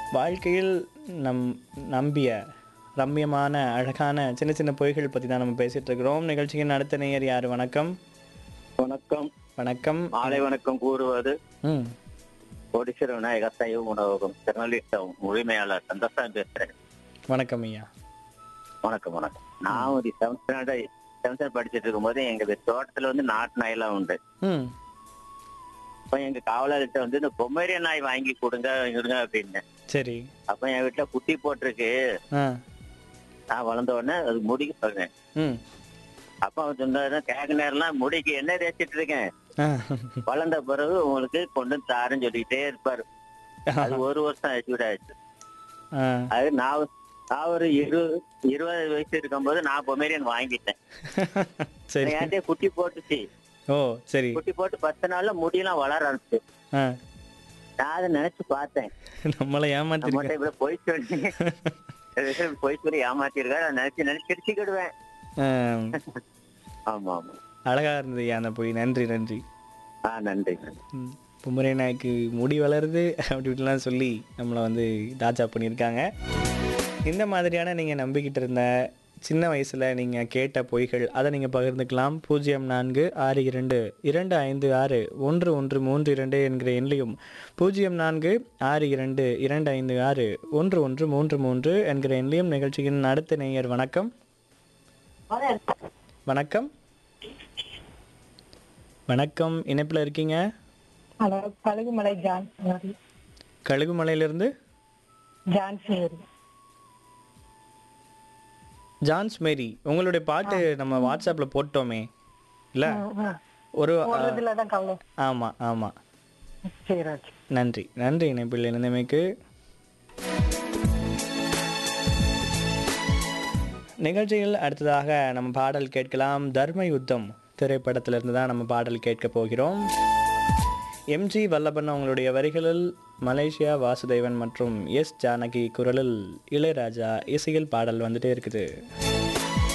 வாழ்க்கையில் நம் நம்பிய ரம்யமான அழகான சின்ன சின்ன பொய்கள் பற்றி தான் நம்ம பேசிட்டு இருக்கிறோம் நிகழ்ச்சியின் அடுத்த நேயர் யார் வணக்கம் வணக்கம் வணக்கம் மாலை வணக்கம் கூறுவது ம் கோடீஸ்வர விநாயகர் சைவ உணவகம் திருநெல்வேலி உரிமையாளர் சந்தோஷம் பேசுறேன் வணக்கம் ஐயா வணக்கம் வணக்கம் நான் ஒரு செவன்த் ஸ்டாண்டர்ட் செவன்த் படிச்சுட்டு இருக்கும்போது எங்க தோட்டத்துல வந்து நாட்டு நாயெல்லாம் உண்டு ம் அப்ப எங்க காவலர்கிட்ட வந்து இந்த பொம்மேரிய நாய் வாங்கி கொடுங்க கொடுங்க அப்படின்னு சரி அப்ப என் வீட்டுல குட்டி போட்டிருக்கு ஆ நான் வளர்ந்த உடனே அது முடிக்கு சொல்றேன் ம் அப்ப அவன் சொன்னாரு கேட்க நேரம்லாம் முடிக்கு என்ன தேய்ச்சிட்டு இருக்கேன் ஆ வளர்ந்த பிறகு உங்களுக்கு கொண்டு வந்து தாருன்னு சொல்லிக்கிட்டே இருப்பாரு அது ஒரு வருஷம் ஆச்சு விட ஆச்சு ஆ அது நான் நான் ஒரு இரு இருபது வயசு இருக்கும்போது நான் பொமேரியன் வாங்கிட்டேன் சரி என்கிட்ட குட்டி போட்டுச்சு ஓ சரி குட்டி போட்டு பத்து நாள்ல முடியெல்லாம் வளர ஆரம்பிச்சு ஆ நான் அதை நினைச்சு பார்த்தேன் நம்மளை ஏமாத்திருக்க நம்மகிட்ட இப்படி பொய் சொல்லி பொய் சொல்லி ஏமாத்திருக்காரு அதை நினைச்சு நினைச்சு சிரிச்சுக்கிடுவேன் ஆ, ஆமா ஆமா அழகா இருந்தது ஐயா அந்த பொய் நன்றி நன்றி ஆ நன்றி ம், பொம்மரை நாய்க்கு முடி வளருது அப்படி இப்படிலாம் சொல்லி நம்மளை வந்து தாஜா பண்ணியிருக்காங்க இந்த மாதிரியான நீங்கள் நம்பிக்கிட்டு இருந்த சின்ன வயசில் நீங்கள் கேட்ட பொய்கள் அதை நீங்கள் பகிர்ந்துக்கலாம் பூஜ்ஜியம் நான்கு ஆறு இரண்டு இரண்டு ஐந்து ஆறு ஒன்று ஒன்று மூன்று இரண்டு என்கிற எண்ணையும் பூஜ்ஜியம் நான்கு ஆறு இரண்டு இரண்டு ஐந்து ஆறு ஒன்று ஒன்று மூன்று மூன்று என்கிற எண்ணையும் நிகழ்ச்சியின் அடுத்த நேயர் வணக்கம் வணக்கம் வணக்கம் இணைப்பில் இருக்கீங்க ஹலோ கழுகுமலை ஜான்சி கழுகுமலையிலிருந்து ஜான்சி ஜான்ஸ் மேரி உங்களுடைய பாட்டு நம்ம வாட்ஸ்அப்பில் போட்டோமே இல்லை ஒரு போடுறதுல தான் கவலை ஆமாம் ஆமாம் சரி ஓகே நன்றி நன்றி இணைப்பில் இணைந்தமைக்கு நிகழ்ச்சியில் அடுத்ததாக நம்ம பாடல் கேட்கலாம் தர்ம யுத்தம் திரைப்படத்திலிருந்து தான் நம்ம பாடல் கேட்க போகிறோம் எம்ஜி வல்லபன் அவங்களுடைய வரிகளில் மலேசியா வாசுதேவன் மற்றும் எஸ் ஜானகி குரலில் இளையராஜா இசையில் பாடல் வந்துட்டே இருக்குது